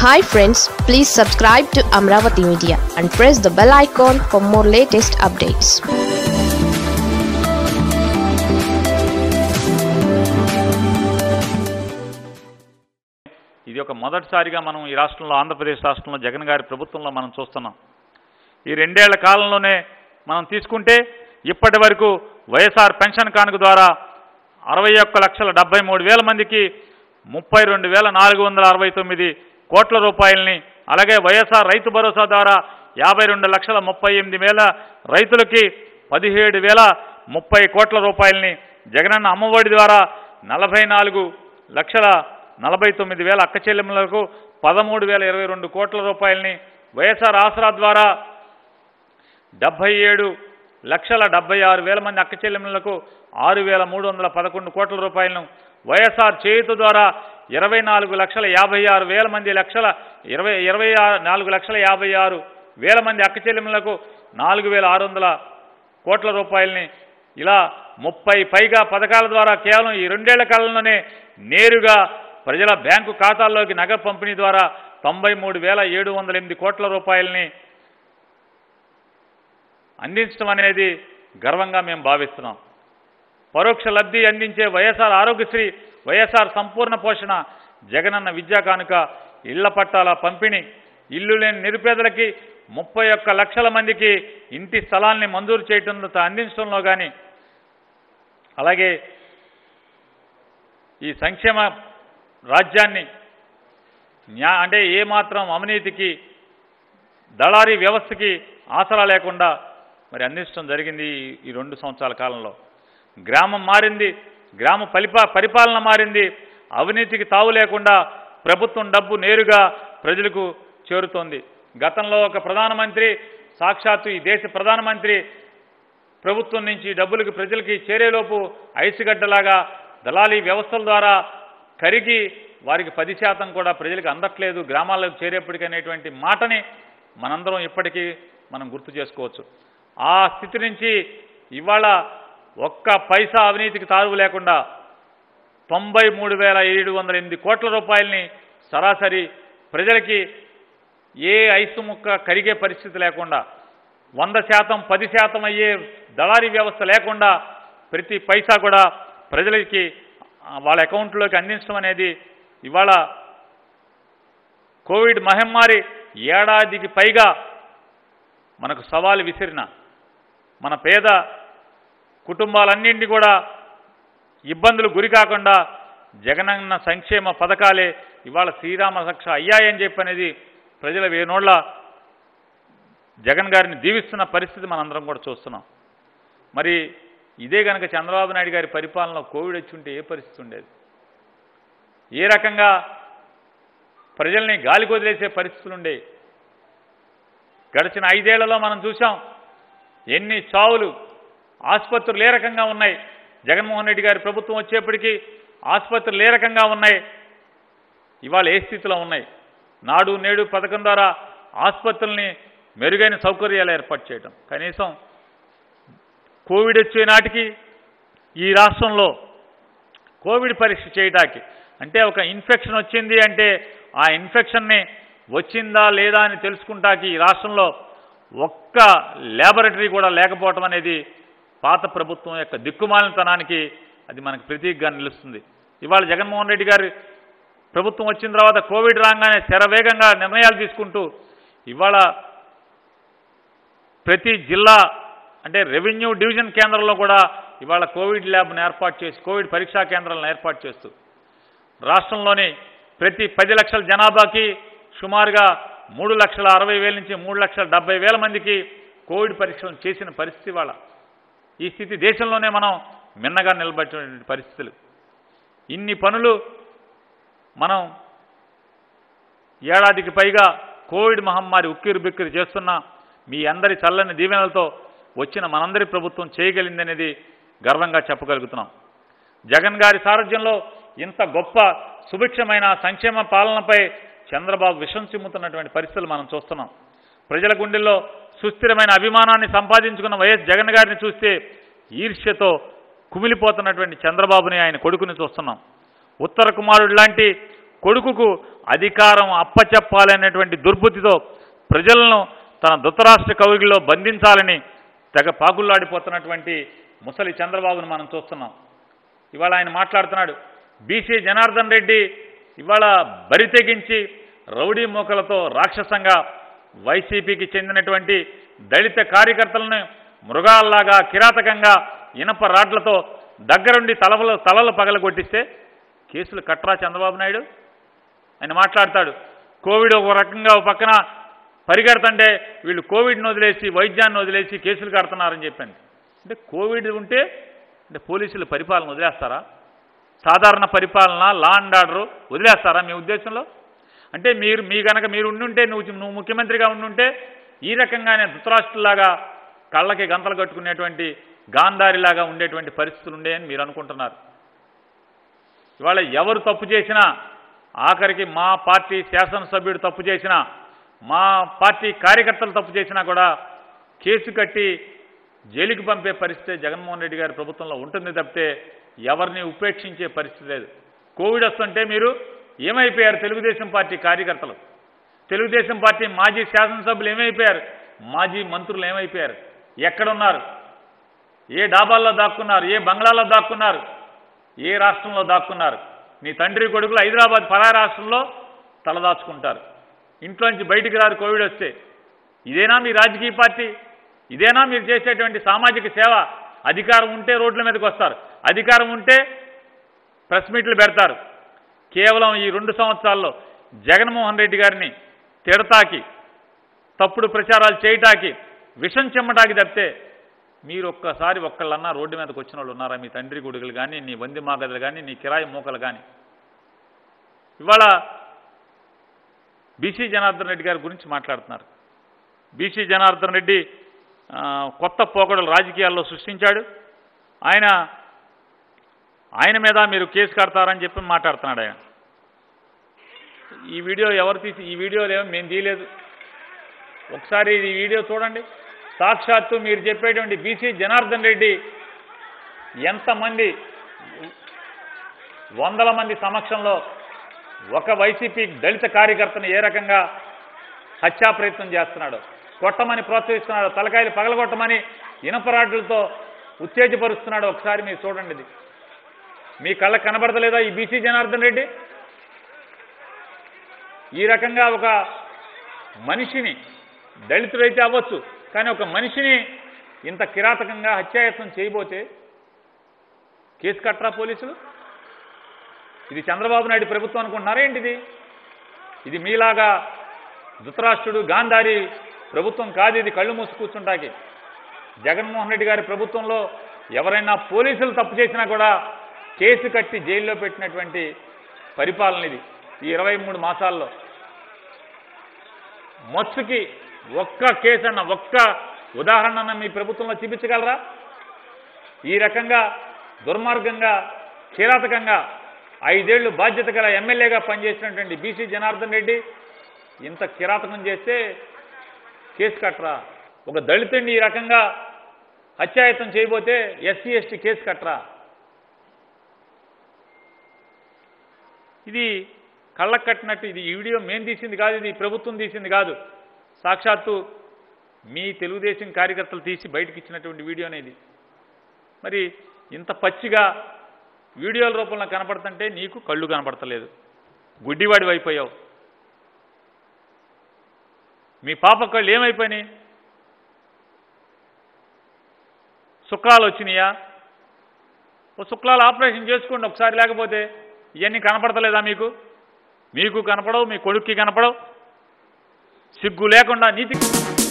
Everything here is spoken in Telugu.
hi friends please subscribe to Amaravati media and press the bell icon for more latest updates ఇది ఒక మొదటిసారిగా మనం ఈ రాష్ట్రంలో ఆంధ్రప్రదేశ్ రాష్ట్రంలో జగన్ గారి ప్రభుత్వంలో మనం చూస్తున్నాం ఈ రెండేళ్ల కాలంలోనే మనం తీసుకుంటే ఇప్పటి వరకు వైఎస్ఆర్ పెన్షన్ కానుక ద్వారా అరవై ఒక్క లక్షల డెబ్బై మూడు వేల మందికి ముప్పై రెండు వేల నాలుగు వందల అరవై తొమ్మిది కోట్ల రూపాయలని అలాగే వైఎస్ఆర్ రైతు భరోసా ద్వారా యాభై రెండు లక్షల ముప్పై ఎనిమిది వేల రైతులకి పదిహేడు వేల ముప్పై కోట్ల రూపాయలని జగనన్న అమ్మఒడి ద్వారా నలభై నాలుగు లక్షల నలభై తొమ్మిది వేల అక్క చెల్లెములకు పదమూడు వేల ఇరవై రెండు కోట్ల రూపాయలని వైఎస్ఆర్ ఆసరా ద్వారా డెబ్బై ఏడు లక్షల డెబ్బై ఆరు వేల మంది అక్క చెల్లెములకు ఆరు వేల మూడు వందల పదకొండు కోట్ల రూపాయలను వైఎస్ఆర్ చేయుత ద్వారా ఇరవై నాలుగు లక్షల యాభై ఆరు వేల మంది లక్షల ఇరవై ఇరవై ఆరు నాలుగు లక్షల యాభై ఆరు వేల మంది అక్క చెల్లెములకు నాలుగు వేల ఆరు వందల కోట్ల రూపాయలని ఇలా ముప్పై పైగా పథకాల ద్వారా కేవలం ఈ రెండేళ్ల కాలంలోనే నేరుగా ప్రజల బ్యాంకు ఖాతాల్లోకి నగదు పంపిణీ ద్వారా తొంభై మూడు వేల ఏడు వందల ఎనిమిది కోట్ల రూపాయలని అందించడం అనేది గర్వంగా మేము భావిస్తున్నాం పరోక్ష లబ్ధి అందించే వైఎస్ఆర్ ఆరోగ్యశ్రీ వైఎస్ఆర్ సంపూర్ణ పోషణ జగనన్న విద్యా కానుక ఇళ్ల పట్టాల పంపిణీ ఇల్లు లేని నిరుపేదలకి ముప్పై ఒక్క లక్షల మందికి ఇంటి స్థలాల్ని మంజూరు చేయటంలో అందించడంలో కానీ అలాగే ఈ సంక్షేమ రాజ్యాన్ని న్యా అంటే ఏమాత్రం అవినీతికి దళారీ వ్యవస్థకి ఆసరా లేకుండా మరి అందించడం జరిగింది ఈ- ఈ రెండు సంవత్సరాల కాలంలో గ్రామం మారింది గ్రామ పరిపా పరిపాలన మారింది అవినీతికి తావు లేకుండా ప్రభుత్వం డబ్బు నేరుగా ప్రజలకు చేరుతోంది గతంలో ఒక ప్రధానమంత్రి సాక్షాత్తు ఈ దేశ ప్రధానమంత్రి ప్రభుత్వం నుంచి డబ్బులకి ప్రజలకి చేరేలోపు ఐసుగడ్డలాగా దళారీ వ్యవస్థల ద్వారా కరిగి వారికి పది శాతం కూడా ప్రజలకు అందట్లేదు గ్రామాలకు చేరేప్పటికనేటువంటి మాటని మనందరం ఇప్పటికీ మనం గుర్తు చేసుకోవచ్చు ఆ స్థితి నుంచి ఇవాళ ఒక్క పైసా అవినీతికి తారువు లేకుండా తొంభై మూడు వేల ఏడు వందల ఎనిమిది కోట్ల రూపాయలని సరాసరి ప్రజలకి ఏ ఐసు ముక్క కరిగే పరిస్థితి లేకుండా వంద శాతం పది శాతం అయ్యే దళారీ వ్యవస్థ లేకుండా ప్రతి పైసా కూడా ప్రజలకి ఆ, వాళ్ళ అకౌంట్లోకి అందించడం అనేది ఇవాళ కోవిడ్ మహమ్మారి ఏడాదికి పైగా మనకు సవాలు విసిరిన మన పేద కుటుంబాలన్నింటినీ కూడా ఇబ్బందులు గురి కాకుండా జగనన్న సంక్షేమ పథకాలే ఇవాళ శ్రీరామ రక్ష అయ్యాయని చెప్పి అనేది ప్రజల వేనోళ్ళ జగన్ గారిని దీవిస్తున్న పరిస్థితి మనందరం కూడా చూస్తున్నాం మరి ఇదే కనుక చంద్రబాబు నాయుడు గారి పరిపాలనలో కోవిడ్ వచ్చి ఉంటే ఏ పరిస్థితి ఉండేది ఏ రకంగా ప్రజల్ని గాలికి వదిలేసే పరిస్థితులు ఉండేవి గడిచిన ఐదేళ్లలో మనం చూసాం ఎన్ని చావులు ఆసుపత్రులు ఏ రకంగా ఉన్నాయి జగన్మోహన్ రెడ్డి గారి ప్రభుత్వం వచ్చేప్పటికీ ఆసుపత్రులు ఏ రకంగా ఉన్నాయి ఇవాళ ఏ స్థితిలో ఉన్నాయి నాడు నేడు పథకం ద్వారా ఆసుపత్రుల్ని మెరుగైన సౌకర్యాలు ఏర్పాటు చేయడం కనీసం కోవిడ్ వచ్చే నాటికి ఈ రాష్ట్రంలో కోవిడ్ పరీక్ష చేయటానికి అంటే ఒక ఇన్ఫెక్షన్ వచ్చింది అంటే ఆ ఇన్ఫెక్షన్ని వచ్చిందా లేదా అని తెలుసుకుంటాకి ఈ రాష్ట్రంలో ఒక్క ల్యాబొరేటరీ కూడా లేకపోవటం అనేది పాత ప్రభుత్వం యొక్క దిక్కుమాలినతనానికి అది మనకు ప్రతీకగా నిలుస్తుంది ఇవాళ జగన్మోహన్ రెడ్డి గారి ప్రభుత్వం వచ్చిన తర్వాత కోవిడ్ రాగానే శరవేగంగా నిర్ణయాలు తీసుకుంటూ ఇవాళ ప్రతి జిల్లా అంటే రెవెన్యూ డివిజన్ కేంద్రంలో కూడా ఇవాళ కోవిడ్ ల్యాబ్ను ఏర్పాటు చేసి కోవిడ్ పరీక్షా కేంద్రాలను ఏర్పాటు చేస్తూ రాష్ట్రంలోని ప్రతి పది లక్షల జనాభాకి సుమారుగా మూడు లక్షల అరవై వేల నుంచి మూడు లక్షల డెబ్బై వేల మందికి కోవిడ్ పరీక్షలను చేసిన పరిస్థితి వాళ్ళ ఈ స్థితి దేశంలోనే మనం మిన్నగా నిలబెట్టినటువంటి పరిస్థితులు ఇన్ని పనులు మనం ఏడాదికి పైగా కోవిడ్ మహమ్మారి ఉక్కిరి బిక్కిరి చేస్తున్న మీ అందరి చల్లని దీవెనలతో వచ్చిన మనందరి ప్రభుత్వం చేయగలిగిందనేది గర్వంగా చెప్పగలుగుతున్నాం జగన్ గారి సారథ్యంలో ఇంత గొప్ప సుభిక్షమైన సంక్షేమ పాలనపై చంద్రబాబు విషం చిమ్ముతున్నటువంటి పరిస్థితులు మనం చూస్తున్నాం ప్రజల గుండెల్లో సుస్థిరమైన అభిమానాన్ని సంపాదించుకున్న వైఎస్ జగన్ గారిని చూస్తే ఈర్ష్యతో కుమిలిపోతున్నటువంటి చంద్రబాబుని ఆయన కొడుకుని చూస్తున్నాం ఉత్తర కుమారుడు లాంటి కొడుకుకు అధికారం అప్పచెప్పాలనేటువంటి దుర్బుద్ధితో ప్రజలను తన ధృతరాష్ట్ర కవిగిలో బంధించాలని తెగ పాకుల్లాడిపోతున్నటువంటి ముసలి చంద్రబాబును మనం చూస్తున్నాం ఇవాళ ఆయన మాట్లాడుతున్నాడు బీసీ జనార్దన్ రెడ్డి ఇవాళ బరి తెగించి రౌడీ మూకలతో రాక్షసంగా వైసీపీకి చెందినటువంటి దళిత కార్యకర్తలను మృగాల్లాగా కిరాతకంగా ఇనప రాడ్లతో దగ్గరుండి తలలు తలలు పగలగొట్టిస్తే కేసులు కట్రా చంద్రబాబు నాయుడు ఆయన మాట్లాడతాడు కోవిడ్ ఒక రకంగా ఒక పక్కన పరిగెడుతుంటే వీళ్ళు కోవిడ్ని వదిలేసి వైద్యాన్ని వదిలేసి కేసులు కడుతున్నారని చెప్పండి అంటే కోవిడ్ ఉంటే అంటే పోలీసులు పరిపాలన వదిలేస్తారా సాధారణ పరిపాలన లా అండ్ ఆర్డర్ వదిలేస్తారా మీ ఉద్దేశంలో అంటే మీరు మీ గనక మీరు ఉండుంటే నువ్వు నువ్వు ముఖ్యమంత్రిగా ఉండుంటే ఈ రకంగానే ధృతరాష్ట్రులాగా కళ్ళకి గంతలు కట్టుకునేటువంటి గాంధారిలాగా ఉండేటువంటి పరిస్థితులు ఉండేయని మీరు అనుకుంటున్నారు ఇవాళ ఎవరు తప్పు చేసినా ఆఖరికి మా పార్టీ శాసనసభ్యుడు తప్పు చేసినా మా పార్టీ కార్యకర్తలు తప్పు చేసినా కూడా కేసు కట్టి జైలుకి పంపే పరిస్థితి జగన్మోహన్ రెడ్డి గారి ప్రభుత్వంలో ఉంటుంది తప్పితే ఎవరిని ఉపేక్షించే పరిస్థితి లేదు కోవిడ్ వస్తుంటే మీరు ఏమైపోయారు తెలుగుదేశం పార్టీ కార్యకర్తలు తెలుగుదేశం పార్టీ మాజీ శాసనసభ్యులు ఏమైపోయారు మాజీ మంత్రులు ఏమైపోయారు ఎక్కడున్నారు ఏ డాబాల్లో దాక్కున్నారు ఏ బంగ్లాల్లో దాక్కున్నారు ఏ రాష్ట్రంలో దాక్కున్నారు నీ తండ్రి కొడుకులు హైదరాబాద్ పరా రాష్ట్రంలో తలదాచుకుంటారు ఇంట్లోంచి బయటికి రారు కోవిడ్ వస్తే ఇదేనా మీ రాజకీయ పార్టీ ఇదేనా మీరు చేసేటువంటి సామాజిక సేవ అధికారం ఉంటే రోడ్ల మీదకి వస్తారు అధికారం ఉంటే ప్రెస్ మీట్లు పెడతారు కేవలం ఈ రెండు సంవత్సరాల్లో జగన్మోహన్ రెడ్డి గారిని తిడతాకి తప్పుడు ప్రచారాలు చేయటాకి విషం చెమ్మటాకి తప్పితే మీరు ఒక్కసారి ఒక్కళ్ళన్నా రోడ్డు మీదకి వచ్చిన వాళ్ళు ఉన్నారా మీ తండ్రి కొడుకులు కానీ నీ వంది మాగదులు కానీ నీ కిరాయి మూకలు కానీ ఇవాళ బీసీ జనార్దన్ రెడ్డి గారి గురించి మాట్లాడుతున్నారు బీసీ జనార్దన్ రెడ్డి ఆ, కొత్త పోకడలు రాజకీయాల్లో సృష్టించాడు ఆయన ఆయన మీద మీరు కేసు కడతారని చెప్పి మాట్లాడుతున్నాడు ఆయన ఈ వీడియో ఎవరు తీసి ఈ వీడియోలు ఏమో మేము తీయలేదు ఒకసారి ఈ వీడియో చూడండి సాక్షాత్తు మీరు చెప్పేటువంటి బీసీ జనార్దన్ రెడ్డి ఎంతమంది వందల మంది సమక్షంలో ఒక వైసీపీ దళిత కార్యకర్తను ఏ రకంగా హత్యా ప్రయత్నం చేస్తున్నాడు కొట్టమని ప్రోత్సహిస్తున్నాడు తలకాయలు పగలగొట్టమని ఇనపరాడ్లతో ఉత్తేజపరుస్తున్నాడు ఒకసారి మీరు చూడండి ఇది మీ కళ్ళకు కనబడతలేదా ఈ బీసీ జనార్దన్ రెడ్డి ఈ రకంగా ఒక మనిషిని దళితుడైతే అవ్వచ్చు కానీ ఒక మనిషిని ఇంత కిరాతకంగా హత్యాయత్నం చేయబోతే కేసు కట్టరా పోలీసులు ఇది చంద్రబాబు నాయుడు ప్రభుత్వం అనుకుంటున్నారా ఏంటిది ఇది మీలాగా ధృతరాష్ట్రుడు గాంధారి ప్రభుత్వం కాదు ఇది కళ్ళు మూసి కూర్చుంటాకి జగన్మోహన్ రెడ్డి గారి ప్రభుత్వంలో ఎవరైనా పోలీసులు తప్పు చేసినా కూడా కేసు కట్టి జైల్లో పెట్టినటువంటి పరిపాలన ఇది ఈ ఇరవై మూడు మాసాల్లో మత్స్సుకి ఒక్క కేసు అన్న ఒక్క ఉదాహరణ అన్న మీ ప్రభుత్వంలో చూపించగలరా ఈ రకంగా దుర్మార్గంగా కిరాతకంగా ఐదేళ్లు బాధ్యత గల ఎమ్మెల్యేగా పనిచేసినటువంటి బీసీ జనార్దన్ రెడ్డి ఇంత కిరాతకం చేస్తే కేసు కట్టరా ఒక దళితుడిని ఈ రకంగా హత్యాయత్నం చేయబోతే ఎస్సీ ఎస్టీ కేసు కట్టరా ఇది కళ్ళకు కట్టినట్టు ఇది ఈ వీడియో మేం తీసింది కాదు ఇది ప్రభుత్వం తీసింది కాదు సాక్షాత్తు మీ తెలుగుదేశం కార్యకర్తలు తీసి బయటకు ఇచ్చినటువంటి వీడియో అనేది మరి ఇంత పచ్చిగా వీడియోల రూపంలో కనపడుతుంటే నీకు కళ్ళు కనపడతలేదు గుడ్డివాడి అయిపోయావు మీ పాప కళ్ళు ఏమైపోయినాయి శుక్లాలు వచ్చినాయా ఓ శుక్లాలు ఆపరేషన్ చేసుకోండి ఒకసారి లేకపోతే ఇవన్నీ కనపడతలేదా మీకు మీకు కనపడవు మీ కొడుక్కి కనపడవు సిగ్గు లేకుండా నీతి